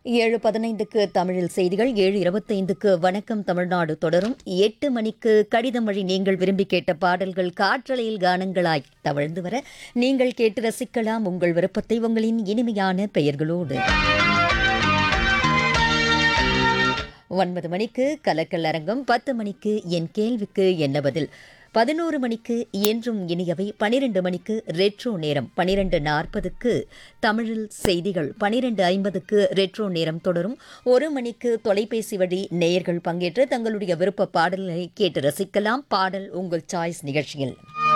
ஏழு பதினைந்துக்கு தமிழில் செய்திகள் ஏழு இருபத்தைந்துக்கு வணக்கம் தமிழ்நாடு தொடரும் எட்டு மணிக்கு கடிதம் வழி நீங்கள் விரும்பி கேட்ட பாடல்கள் காற்றலையில் கானங்களாய் தவழ்ந்து வர நீங்கள் கேட்டு ரசிக்கலாம் உங்கள் விருப்பத்தை உங்களின் இனிமையான பெயர்களோடு ஒன்பது மணிக்கு கலக்கல் அரங்கம் பத்து மணிக்கு என் கேள்விக்கு என்ன பதில் பதினோரு மணிக்கு என்றும் இனியவை பனிரெண்டு மணிக்கு ரெட்ரோ நேரம் பனிரெண்டு நாற்பதுக்கு தமிழில் செய்திகள் பனிரெண்டு ஐம்பதுக்கு ரெட்ரோ நேரம் தொடரும் ஒரு மணிக்கு தொலைபேசி வழி நேயர்கள் பங்கேற்று தங்களுடைய விருப்ப பாடல்களை கேட்டு ரசிக்கலாம் பாடல் உங்கள் சாய்ஸ் நிகழ்ச்சியில்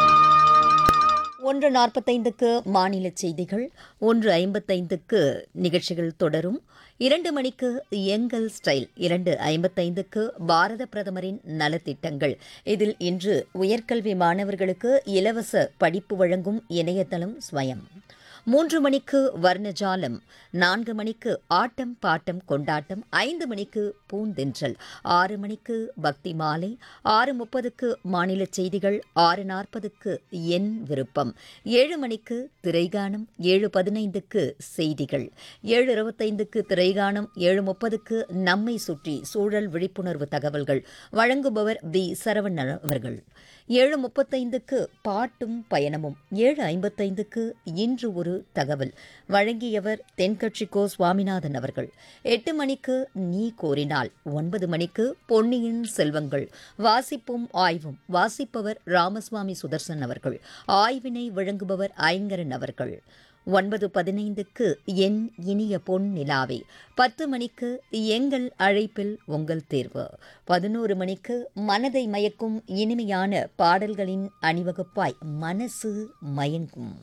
ஒன்று நாற்பத்தைந்துக்கு மாநில செய்திகள் ஒன்று ஐம்பத்தைந்துக்கு நிகழ்ச்சிகள் தொடரும் இரண்டு மணிக்கு எங்கள் ஸ்டைல் இரண்டு ஐம்பத்தைந்துக்கு பாரத பிரதமரின் நலத்திட்டங்கள் இதில் இன்று உயர்கல்வி மாணவர்களுக்கு இலவச படிப்பு வழங்கும் இணையதளம் ஸ்வயம் மூன்று மணிக்கு வர்ணஜாலம் நான்கு மணிக்கு ஆட்டம் பாட்டம் கொண்டாட்டம் ஐந்து மணிக்கு பூந்தென்றல் ஆறு மணிக்கு பக்தி மாலை ஆறு முப்பதுக்கு மாநில செய்திகள் ஆறு நாற்பதுக்கு என் விருப்பம் ஏழு மணிக்கு திரைகானம் ஏழு பதினைந்துக்கு செய்திகள் ஏழு இருபத்தைந்துக்கு திரைகானம் ஏழு முப்பதுக்கு நம்மை சுற்றி சூழல் விழிப்புணர்வு தகவல்கள் வழங்குபவர் பி சரவணன் அவர்கள் ஏழு முப்பத்தைந்துக்கு பாட்டும் பயணமும் ஏழு ஐம்பத்தைந்துக்கு இன்று ஒரு தகவல் வழங்கியவர் தென்கட்சி கோ சுவாமிநாதன் அவர்கள் எட்டு மணிக்கு நீ கோரினால் ஒன்பது மணிக்கு பொன்னியின் செல்வங்கள் வாசிப்பும் ஆய்வும் வாசிப்பவர் ராமசுவாமி சுதர்சன் அவர்கள் ஆய்வினை வழங்குபவர் ஐங்கரன் அவர்கள் ஒன்பது பதினைந்துக்கு என் இனிய பொன் நிலாவே பத்து மணிக்கு எங்கள் அழைப்பில் உங்கள் தேர்வு பதினோரு மணிக்கு மனதை மயக்கும் இனிமையான பாடல்களின் அணிவகுப்பாய் மனசு மயங்கும்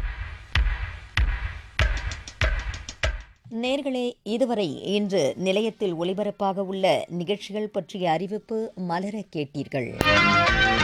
நேர்களே இதுவரை இன்று நிலையத்தில் ஒலிபரப்பாக உள்ள நிகழ்ச்சிகள் பற்றிய அறிவிப்பு மலர கேட்டீர்கள்